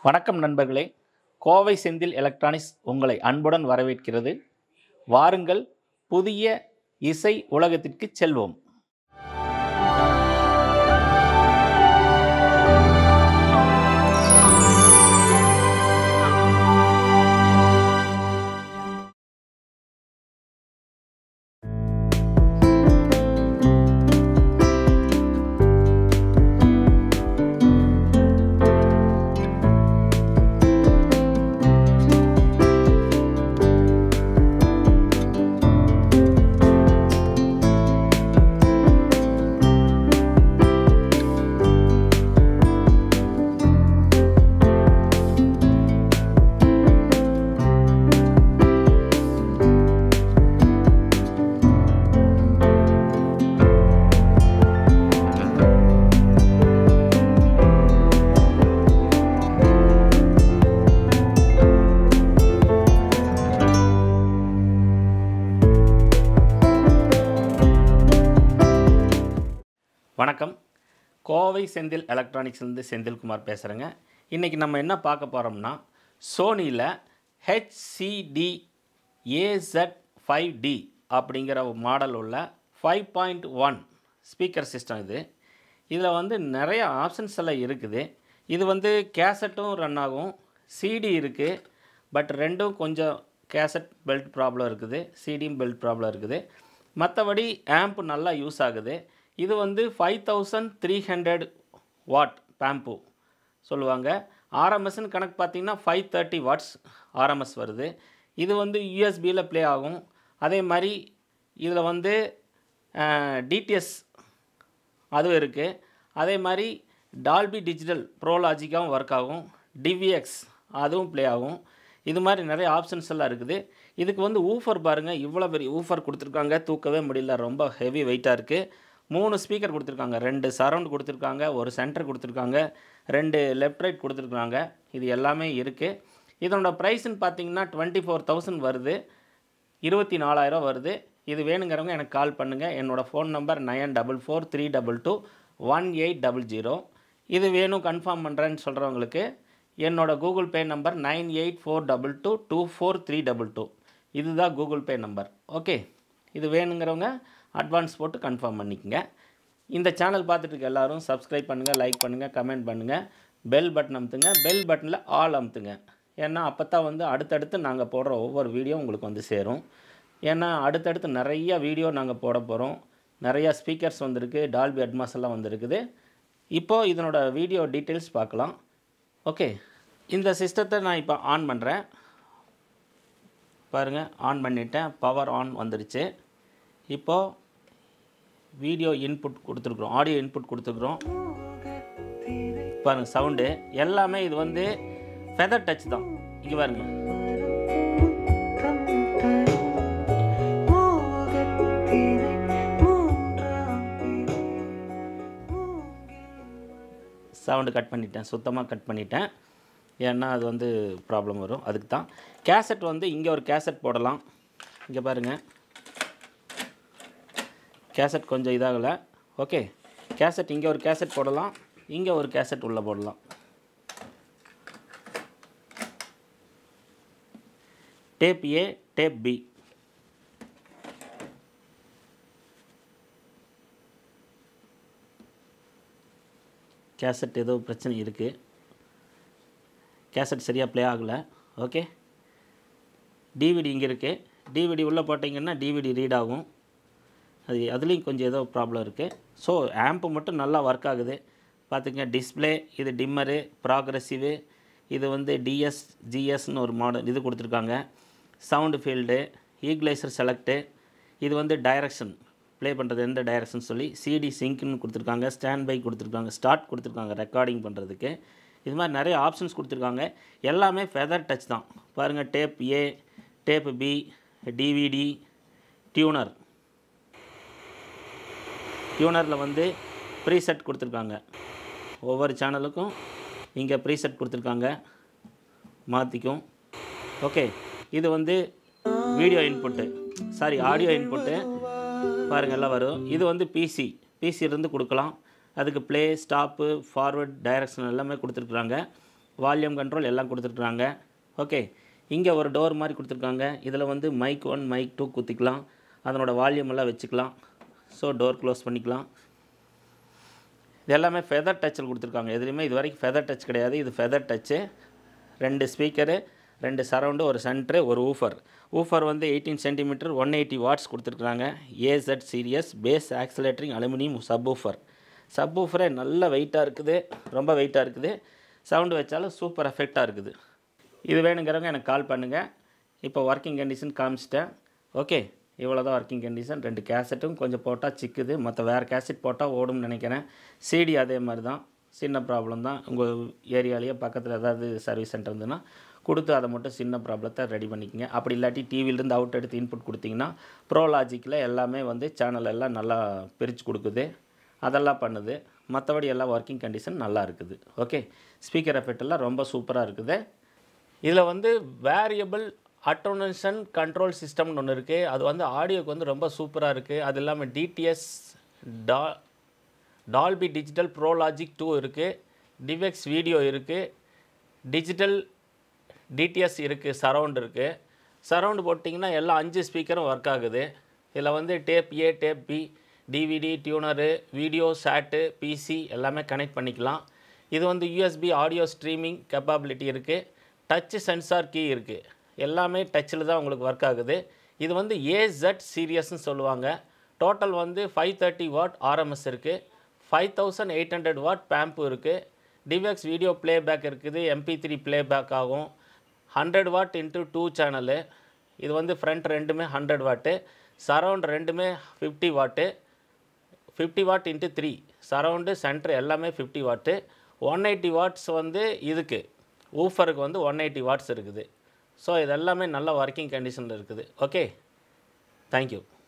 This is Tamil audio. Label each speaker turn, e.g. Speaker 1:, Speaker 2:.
Speaker 1: வணக்கம் நண்பர்களே கோவை செந்தில் எலக்ட்ரானிக்ஸ் உங்களை அன்புடன் வரவேற்கிறது வாருங்கள் புதிய இசை உலகத்திற்கு செல்வோம் வணக்கம் கோவை செந்தில் எலக்ட்ரானிக்ஸ்லேருந்து செந்தில்குமார் பேசுகிறேங்க இன்றைக்கி நம்ம என்ன பார்க்க போகிறோம்னா சோனியில் ஹெச்சிடி ஏசட் ஃபைவ் டி அப்படிங்கிற மாடல் உள்ள five point one speaker system இது இதில் வந்து நிறைய ஆப்ஷன்ஸ் எல்லாம் இருக்குது இது வந்து கேசட்டும் ரன் ஆகும் சிடி இருக்குது பட் ரெண்டும் கொஞ்சம் கேசட் பெல்ட் ப்ராப்ளம் இருக்குது சிடியும் பெல்ட் ப்ராப்ளம் இருக்குது மற்றபடி ஆம்ப் நல்லா யூஸ் ஆகுது இது வந்து five thousand three hundred watt பேம்பு சொல்லுவாங்க ஆர்எம்எஸ்ன்னு கணக்கு பார்த்தீங்கன்னா ஃபைவ் தேர்ட்டி வாட்ஸ் ஆர்எம்எஸ் வருது இது வந்து யூஎஸ்பியில் ப்ளே ஆகும் அதே மாதிரி இதில் வந்து டிடிஎஸ் அதுவும் இருக்குது அதே மாதிரி டால்பி டிஜிட்டல் ப்ரோலாஜிக்காகவும் ஒர்க் ஆகும் டிவிஎக்ஸ் அதுவும் ப்ளே ஆகும் இது மாதிரி நிறைய ஆப்ஷன்ஸ் எல்லாம் இருக்குது இதுக்கு வந்து ஊஃபர் பாருங்கள் இவ்வளோ பெரிய ஊஃபர் கொடுத்துருக்காங்க தூக்கவே முடியல ரொம்ப ஹெவி வெயிட்டாக இருக்குது மூணு ஸ்பீக்கர் கொடுத்துருக்காங்க ரெண்டு சரவுண்ட் கொடுத்துருக்காங்க ஒரு சென்டர் கொடுத்துருக்காங்க ரெண்டு லெஃப்ட் ரைட் கொடுத்துருக்காங்க இது எல்லாமே இருக்குது இதனோட ப்ரைஸ்ன்னு பார்த்தீங்கன்னா டுவெண்ட்டி ஃபோர் தௌசண்ட் வருது இருபத்தி நாலாயிரம் வருது இது வேணுங்கிறவங்க எனக்கு கால் பண்ணுங்கள் என்னோடய phone number nine double four three double two one eight double zero இது வேணும் கன்ஃபார்ம் பண்ணுறேன்னு சொல்கிறவங்களுக்கு என்னோட Google Pay number nine eight four double two two four three double two இதுதான் கூகுள் பே நம்பர் ஓகே இது வேணுங்கிறவங்க அட்வான்ஸ் போட்டு கன்ஃபார்ம் பண்ணிக்கங்க இந்த சேனல் பார்த்துட்டு இருக்க எல்லாரும் சப்ஸ்கிரைப் பண்ணுங்கள் லைக் பண்ணுங்கள் கமெண்ட் பண்ணுங்கள் பெல் பட்டன் அமுத்துங்க பெல் பட்டனில் ஆல் அமுத்துங்க ஏன்னா அப்போ தான் வந்து அடுத்தடுத்து நாங்கள் போடுற ஒவ்வொரு வீடியோ உங்களுக்கு வந்து சேரும் ஏன்னா அடுத்தடுத்து நிறைய வீடியோ நாங்கள் போட போகிறோம் நிறையா ஸ்பீக்கர்ஸ் வந்திருக்கு டால்பி அட்மாஸ் எல்லாம் வந்திருக்குது இப்போது இதனோட வீடியோ டீட்டெயில்ஸ் பார்க்கலாம் ஓகே இந்த சிஸ்டத்தை நான் இப்போ ஆன் பண்ணுறேன் பாருங்கள் ஆன் பண்ணிட்டேன் பவர் ஆன் வந்துருச்சு இப்போது வீடியோ இன்புட் கொடுத்துருக்குறோம் ஆடியோ இன்புட் கொடுத்துருக்குறோம் பாருங்கள் சவுண்டு எல்லாமே இது வந்து ஃபெதர் டச் தான் இங்கே பாருங்க சவுண்டு கட் பண்ணிட்டேன் சுத்தமாக கட் பண்ணிட்டேன் ஏன்னா அது வந்து ப்ராப்ளம் வரும் அதுக்கு தான் கேசட் வந்து இங்கே ஒரு கேசட் போடலாம் இங்கே பாருங்கள் கேசட் கொஞ்சம் இதாகலை ஓகே கேசட் இங்கே ஒரு கேசட் போடலாம் இங்கே ஒரு கேசட் உள்ளே போடலாம் tape A tape B cassette ஏதோ பிரச்சனை இருக்குது கேசட் சரியாக ப்ளே ஆகலை ஓகே டிவிடி இங்கே இருக்குது டிவிடி உள்ளே போட்டிங்கன்னா டிவிடி ரீட் ஆகும் அது அதுலேயும் கொஞ்சம் ஏதோ ப்ராப்ளம் இருக்குது ஸோ ஆம்ப்பு மட்டும் நல்லா ஒர்க் ஆகுது பார்த்துங்க டிஸ்பிளே இது டிம்மரு ப்ராக்ரெசிவு இது வந்து டிஎஸ் ஜிஎஸ்னு ஒரு மாடல் இது கொடுத்துருக்காங்க சவுண்டு ஃபீல்டு ஈக்லைசர் செலக்டு இது வந்து டைரக்ஷன் ப்ளே பண்ணுறது எந்த டைரக்ஷன் சொல்லி சிடி சிங்க்னு கொடுத்துருக்காங்க ஸ்டாண்ட் பை கொடுத்துருக்காங்க ஸ்டார்ட் கொடுத்துருக்காங்க ரெக்கார்டிங் பண்ணுறதுக்கு இது மாதிரி நிறைய ஆப்ஷன்ஸ் கொடுத்துருக்காங்க எல்லாமே ஃபெதர் டச் தான் பாருங்கள் tape A tape B DVD tuner டியூனரில் வந்து ப்ரீசெட் கொடுத்துருக்காங்க ஒவ்வொரு சேனலுக்கும் இங்கே ப்ரீசெட் கொடுத்துருக்காங்க மாற்றிக்கும் ஓகே இது வந்து video input sorry audio input பாருங்கள் எல்லாம் வரும் இது வந்து பிசி பிசி இருந்து கொடுக்கலாம் அதுக்கு ப்ளே ஸ்டாப்பு ஃபார்வர்ட் டைரக்ஷன் எல்லாமே கொடுத்துருக்குறாங்க வால்யூம் கண்ட்ரோல் எல்லாம் கொடுத்துருக்குறாங்க ஓகே இங்கே ஒரு டோர் மாதிரி கொடுத்துருக்காங்க இதில் வந்து மைக் ஒன் மைக் டூ குத்திக்கலாம் அதனோட வால்யூம் எல்லாம் வச்சுக்கலாம் ஸோ டோர் க்ளோஸ் பண்ணிக்கலாம் இது எல்லாமே ஃபெதர் டச்சில் கொடுத்துருக்காங்க எதுலேயுமே இது வரைக்கும் ஃபெதர் டச் கிடையாது இது ஃபெதர் டச்சு ரெண்டு ஸ்பீக்கரு ரெண்டு சரவுண்டு ஒரு சென்ட்ரு ஒரு ஊஃபர் ஊஃபர் வந்து eighteen centimetre one eighty watts கொடுத்துருக்குறாங்க ஏசட் series bass accelerating aluminium sub woofer sub ஊஃபரே நல்ல வெயிட்டாக இருக்குது ரொம்ப வெயிட்டாக இருக்குது சவுண்டு வச்சாலும் சூப்பர் எஃபெக்டாக இருக்குது இது வேணுங்கிறவங்க எனக்கு கால் பண்ணுங்கள் இப்போ ஒர்க்கிங் கண்டிஷன் காமிச்சிட்டேன் ஓகே இவ்வளோ தான் ஒர்க்கிங் கண்டிஷன் ரெண்டு கேசட்டும் கொஞ்சம் போட்டால் சிக்குது மற்ற வேறு கேசட் போட்டால் ஓடும்னு நினைக்கிறேன் சிடி அதே மாதிரி தான் சின்ன ப்ராப்ளம் தான் உங்கள் ஏரியாலேயே பக்கத்தில் ஏதாவது சர்வீஸ் சென்டர் இருந்ததுன்னா கொடுத்து அதை மட்டும் சின்ன ப்ராப்ளத்தை ரெடி பண்ணிக்கங்க அப்படி இல்லாட்டி டிவிலேருந்து அவுட் எடுத்து இன்புட் கொடுத்தீங்கன்னா ப்ரோ லாஜிக்கில் எல்லாமே வந்து சேனல் எல்லாம் நல்லா பிரித்து கொடுக்குது அதெல்லாம் பண்ணுது மற்றபடி எல்லாம் ஒர்க்கிங் கண்டிஷன் நல்லா இருக்குது ஓகே ஸ்பீக்கர் எஃபெக்ட் எல்லாம் ரொம்ப சூப்பராக இருக்குது இதில் வந்து வேரியபிள் அட்டோனேஷன் கண்ட்ரோல் சிஸ்டம்னு ஒன்று இருக்குது அது வந்து ஆடியோக்கு வந்து ரொம்ப சூப்பராக இருக்குது அது இல்லாமல் டிடிஎஸ் டா டால்பி டிஜிட்டல் ப்ரோலாஜிக் டூ இருக்குது டிவெக்ஸ் வீடியோ இருக்குது டிஜிட்டல் டிடிஎஸ் இருக்குது சரவுண்ட் இருக்குது சரவுண்டு போட்டிங்கன்னா எல்லா அஞ்சு ஸ்பீக்கரும் ஒர்க் ஆகுது இதில் வந்து tape A tape B DVD tuner video set PC எல்லாமே கனெக்ட் பண்ணிக்கலாம் இது வந்து யூஎஸ்பி ஆடியோ ஸ்ட்ரீமிங் கேப்பபிலிட்டி இருக்குது டச் சென்சார் கீ இருக்குது எல்லாமே டச்சில் தான் உங்களுக்கு ஒர்க் ஆகுது இது வந்து ஏசட் சீரியஸ்னு சொல்லுவாங்க டோட்டல் வந்து ஃபைவ் தேர்ட்டி வாட் ஆர்எம்எஸ் இருக்குது five thousand eight hundred watt பேம்ப் இருக்குது டிவேக்ஸ் வீடியோ ப்ளேபேக் இருக்குது எம்பி த்ரீ ப்ளேபேக் ஆகும் hundred watt into two channel இது வந்து ஃப்ரண்ட் ரெண்டுமே ஹண்ட்ரட் வாட்டு சரவுண்ட் ரெண்டுமே fifty watt fifty watt into three surround centre எல்லாமே fifty watt one eighty watts வந்து இதுக்கு ஊஃபருக்கு வந்து ஒன் எயிட்டி வாட்ஸ் இருக்குது ஸோ இது எல்லாமே நல்ல ஒர்க்கிங் கண்டிஷனில் இருக்குது ஓகே தேங்க்யூ